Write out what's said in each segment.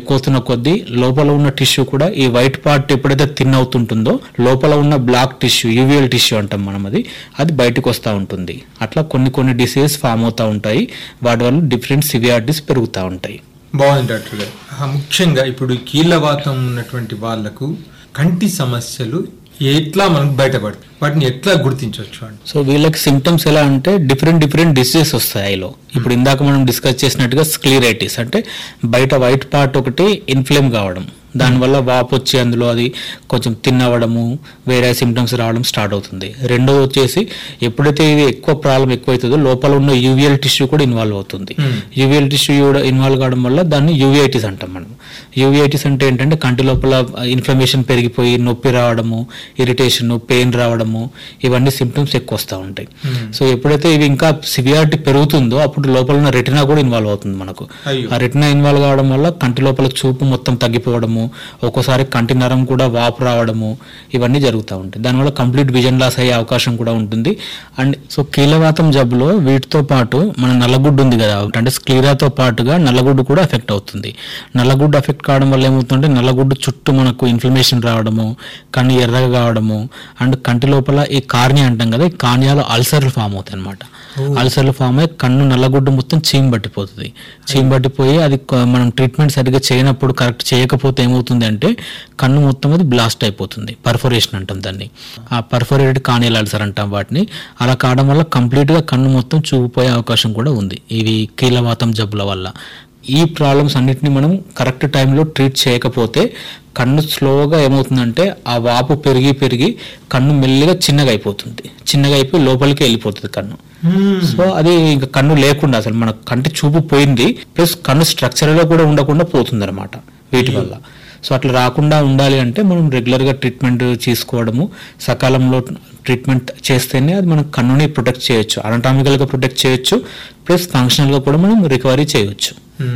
ఎక్కువతున్న కొద్దీ లోపల ఉన్న టిష్యూ కూడా ఈ వైట్ పార్ట్ ఎప్పుడైతే థిన్ అవుతుంటుందో లోపల ఉన్న బ్లాక్ టిష్యూ యూవియల్ టిష్యూ అంటాం మనం అది అది బయటకు వస్తూ ఉంటుంది అట్లా కొన్ని కొన్ని డిసీజెస్ ఫామ్ అవుతూ ఉంటాయి వాటి వల్ల డిఫరెంట్ సివియారిటీస్ పెరుగుతూ ఉంటాయి బాగుంది డాక్టర్ గారు ఆ, ముఖ్యంగా ఇప్పుడు కీళ్ళవాతం ఉన్నటువంటి వాళ్లకు కంటి సమస్యలు ఎట్లా మనకు బయటపడతాయి వాటిని ఎట్లా గుర్తించవచ్చు అండి సో వీళ్ళకి సిమ్టమ్స్ ఎలా అంటే డిఫరెంట్ డిఫరెంట్ డిసీజెస్ వస్తాయి ఐలో ఇప్పుడు ఇందాక మనం డిస్కస్ చేసినట్టుగా స్క్లీరైటిస్ అంటే బయట వైట్ పార్ట్ ఒకటి ఇన్ఫ్లేమ్ కావడం దానివల్ల వాపు వచ్చి అందులో అది కొంచెం తిన్నవడము వేరే సిమ్టమ్స్ రావడం స్టార్ట్ అవుతుంది రెండోది వచ్చేసి ఎప్పుడైతే ఇది ఎక్కువ ప్రాబ్లం ఎక్కువైతుందో లోపల ఉన్న యూవియల్ టిష్యూ కూడా ఇన్వాల్వ్ అవుతుంది యూవియల్ టిష్యూ కూడా ఇన్వాల్వ్ కావడం వల్ల దాన్ని యూవిఐటిస్ అంటాం మనం యూవిఐటిస్ అంటే ఏంటంటే కంటి లోపల ఇన్ఫ్లమేషన్ పెరిగిపోయి నొప్పి రావడము ఇరిటేషన్ పెయిన్ రావడము ఇవన్నీ సిమ్టమ్స్ ఎక్కువ వస్తూ ఉంటాయి సో ఎప్పుడైతే ఇవి ఇంకా సివియారిటీ పెరుగుతుందో అప్పుడు లోపల ఉన్న రెటినా కూడా ఇన్వాల్వ్ అవుతుంది మనకు అయ్యో. ఆ రెటినా ఇన్వాల్వ్ కావడం వల్ల కంటి లోపల చూపు మొత్తం తగ్గిపోవడము ఒక్కోసారి కంటి నరం కూడా వాపు రావడము ఇవన్నీ జరుగుతూ ఉంటాయి దానివల్ల కంప్లీట్ విజన్ లాస్ అయ్యే అవకాశం కూడా ఉంటుంది అండ్ సో కీలవాతం జబ్బులో వీటితో పాటు మన నల్లగుడ్డు ఉంది కదా అంటే స్క్లీరాతో పాటుగా నల్లగుడ్డు కూడా ఎఫెక్ట్ అవుతుంది నల్లగుడ్డు ఎఫెక్ట్ కావడం వల్ల ఏమవుతుందంటే నల్లగుడ్డు చుట్టూ మనకు ఇన్ఫ్లమేషన్ రావడము కన్ను ఎర్రగా కావడము అండ్ కంటి లోపల ఈ కార్నియా అంటాం కదా ఈ కార్నియాలో అల్సర్లు ఫామ్ అవుతాయి అనమాట అల్సర్లు ఫామ్ అయ్యి కన్ను నల్లగుడ్డు మొత్తం చీమ్ పట్టిపోతుంది చీమ్ పట్టిపోయి అది కొ- మనం ట్రీట్మెంట్ సరిగ్గా చేయనప్పుడు కరెక్ట్ చేయకపోతే ఏమవుతుంది అంటే కన్ను మొత్తం అది బ్లాస్ట్ అయిపోతుంది పర్ఫొరేషన్ అంటాం దాన్ని ఆ పర్ఫొరేటెడ్ కానియల్ అల్సర్ అంటాం వాటిని అలా కావడం వల్ల కంప్లీట్ గా కన్ను మొత్తం చూగిపోయే అవకాశం కూడా ఉంది ఇవి కీలవాతం జబ్బుల వల్ల ఈ ప్రాబ్లమ్స్ అన్నిటిని మనం కరెక్ట్ టైంలో ట్రీట్ చేయకపోతే కన్ను స్లోగా ఏమవుతుందంటే ఆ వాపు పెరిగి పెరిగి కన్ను మెల్లిగా చిన్నగా అయిపోతుంది చిన్నగా అయిపోయి లోపలికి వెళ్ళిపోతుంది కన్ను సో అది ఇంకా కన్ను లేకుండా అసలు మన కంటి చూపు పోయింది ప్లస్ కన్ను స్ట్రక్చర్ లో కూడా ఉండకుండా పోతుంది అనమాట వీటి వల్ల సో అట్లా రాకుండా ఉండాలి అంటే మనం రెగ్యులర్ గా ట్రీట్మెంట్ తీసుకోవడము సకాలంలో ట్రీట్మెంట్ చేస్తేనే అది మనం కన్నుని ప్రొటెక్ట్ చేయొచ్చు అనటామికల్ గా ప్రొటెక్ట్ చేయొచ్చు ప్లస్ ఫంక్షనల్ గా కూడా మనం రికవరీ చేయొచ్చు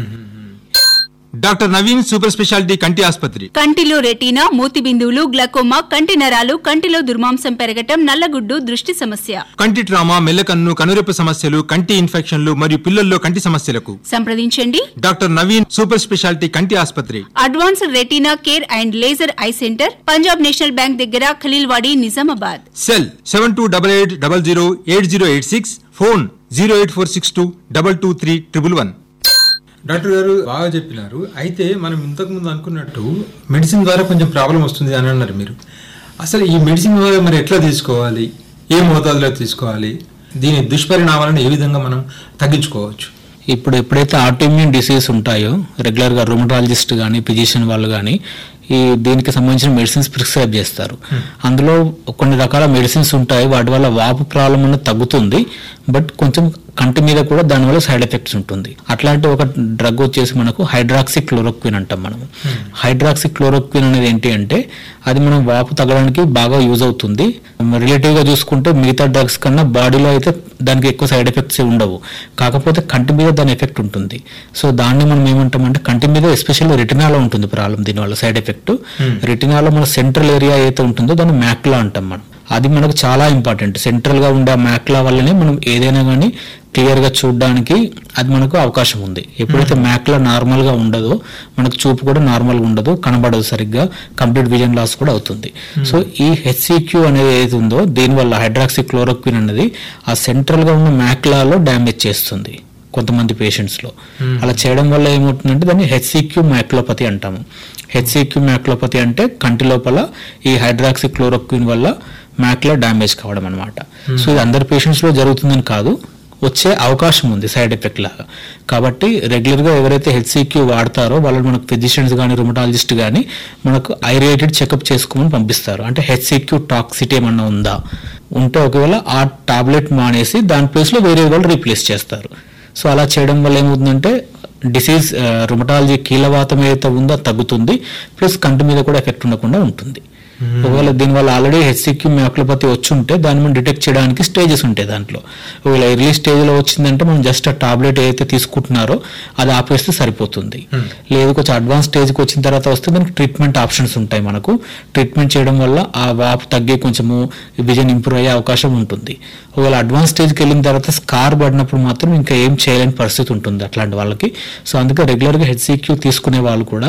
డాక్టర్ నవీన్ సూపర్ స్పెషాలిటీ కంటి ఆసుపత్రి కంటిలో రెటీనా మూతి బిందువులు గ్లకోమా కంటి నరాలు కంటిలో దుర్మాంసం పెరగటం నల్లగుడ్డు దృష్టి సమస్య కంటి ట్రామా మెల్లకన్ను కనురెప్ప సమస్యలు కంటి ఇన్ఫెక్షన్లు మరియు పిల్లల్లో కంటి సమస్యలకు సంప్రదించండి డాక్టర్ నవీన్ సూపర్ స్పెషాలిటీ కంటి ఆసుపత్రి advanced retina care and laser eye centre Punjab National Bank దగ్గర Khaleelwadi Nizamabad cell seven two double eight double zero eight zero eight six phone zero eight four six two double two three triple one doctor garu బాగా చెప్పినారు అయితే మనం ఇంతకు ముందు అనుకున్నట్టు మెడిసిన్ ద్వారా కొంచెం ప్రాబ్లం వస్తుంది అని అన్నారు మీరు అసలు ఈ మెడిసిన్ ద్వారా మరి ఎట్లా తీసుకోవాలి ఏ మోతాదులో తీసుకోవాలి దీని దుష్పరిణామాలను ఏ విధంగా మనం తగ్గించుకోవచ్చు ఇప్పుడు ఎప్పుడైతే ఆటోఇమ్యూన్ డిసీజ్ ఉంటాయో రెగ్యులర్ గా రొమటాలజిస్ట్ కానీ ఫిజిషియన్ వాళ్ళు కానీ ఈ దీనికి సంబంధించిన మెడిసిన్స్ ప్రిస్క్రైబ్ చేస్తారు అందులో కొన్ని రకాల మెడిసిన్స్ ఉంటాయి వాటి వల్ల వాపు ప్రాబ్లం అనేది తగ్గుతుంది బట్ కొంచెం కంటి మీద కూడా దానివల్ల సైడ్ ఎఫెక్ట్స్ ఉంటుంది అట్లాంటి ఒక డ్రగ్ వచ్చేసి మనకు హైడ్రాక్సి క్లోరోక్విన్ అంటాం మనం హైడ్రాక్సి క్లోరోక్విన్ అనేది ఏంటి అంటే అది మనం వాపు తగ్గడానికి బాగా యూజ్ అవుతుంది రిలేటివ్ గా చూసుకుంటే మిగతా డ్రగ్స్ కన్నా బాడీలో అయితే దానికి ఎక్కువ సైడ్ ఎఫెక్ట్స్ ఉండవు కాకపోతే కంటి మీద దాని ఎఫెక్ట్ ఉంటుంది సో దాన్ని మనం ఏమంటామంటే కంటి మీద ఎస్పెషల్లీ రెటినాలో ఉంటుంది ప్రాబ్లం దీనివల్ల సైడ్ ఎఫెక్ట్ రెటినాలో మన సెంట్రల్ ఏరియా ఏదైతే ఉంటుందో దాన్ని మ్యాక్లా అంటాం మనం అది మనకు చాలా ఇంపార్టెంట్ సెంట్రల్ గా ఉండే మ్యాక్లా వల్లనే మనం ఏదైనా కానీ క్లియర్ గా చూడడానికి అది మనకు అవకాశం ఉంది ఎప్పుడైతే మ్యాక్లా నార్మల్ గా ఉండదో మనకు చూపు కూడా నార్మల్ గా ఉండదు కనబడదు సరిగ్గా కంప్లీట్ విజన్ లాస్ కూడా అవుతుంది సో ఈ హెచ్సిక్యూ అనేది ఏది ఉందో దీనివల్ల హైడ్రాక్సి క్లోరోక్విన్ అనేది ఆ సెంట్రల్ గా ఉన్న మ్యాక్లాలో డ్యామేజ్ చేస్తుంది కొంతమంది పేషెంట్స్ లో అలా చేయడం వల్ల ఏమవుతుందంటే దాన్ని హెచ్సిక్యూ మ్యాక్లోపతి అంటాము హెచ్సిక్యూ మ్యాక్లోపతి అంటే కంటి లోపల ఈ హైడ్రాక్సి క్లోరోక్విన్ వల్ల మ్యాక్లా డ్యామేజ్ కావడం అనమాట సో ఇది అందరి పేషెంట్స్ లో జరుగుతుందని కాదు వచ్చే అవకాశం ఉంది సైడ్ ఎఫెక్ట్ లాగా కాబట్టి రెగ్యులర్ గా ఎవరైతే హెచ్సిక్యూ వాడతారో వాళ్ళు మనకు ఫిజిషియన్స్ కానీ రుమటాలజిస్ట్ కానీ మనకు ఐ రేటెడ్ చెకప్ చేసుకోమని పంపిస్తారు అంటే హెచ్సిక్యూ టాక్సిటీ ఏమన్నా ఉందా ఉంటే ఒకవేళ ఆ టాబ్లెట్ మానేసి దాని ప్లేస్ లో వేరే వాళ్ళు రీప్లేస్ చేస్తారు సో అలా చేయడం వల్ల ఏమవుతుందంటే డిసీజ్ రుమటాలజీ కీలవాతం ఏదైతే ఉందో అది తగ్గుతుంది ప్లస్ కంటి మీద కూడా ఎఫెక్ట్ ఉండకుండా ఉంటుంది ఒకవేళ దీనివల్ల ఆల్రెడీ హెచ్సిక్యూ మ్యాక్లోపతి వచ్చి ఉంటే దాన్ని మనం డిటెక్ట్ చేయడానికి స్టేజెస్ ఉంటాయి దాంట్లో ఒకవేళ ఎర్లీ స్టేజ్ లో వచ్చిందంటే మనం జస్ట్ ఆ టాబ్లెట్ ఏదైతే తీసుకుంటున్నారో అది ఆపేస్తే సరిపోతుంది లేదు కొంచెం అడ్వాన్స్ స్టేజ్కి వచ్చిన తర్వాత వస్తే దానికి ట్రీట్మెంట్ ఆప్షన్స్ ఉంటాయి మనకు ట్రీట్మెంట్ చేయడం వల్ల ఆ వాపు తగ్గి కొంచెము విజన్ ఇంప్రూవ్ అయ్యే అవకాశం ఉంటుంది ఒకవేళ అడ్వాన్స్ స్టేజ్కి వెళ్ళిన తర్వాత స్కార్ పడినప్పుడు మాత్రం ఇంకా ఏం చేయలేని పరిస్థితి ఉంటుంది అట్లాంటి వాళ్ళకి సో అందుకే రెగ్యులర్గా హెచ్సిక్యూ తీసుకునే వాళ్ళు కూడా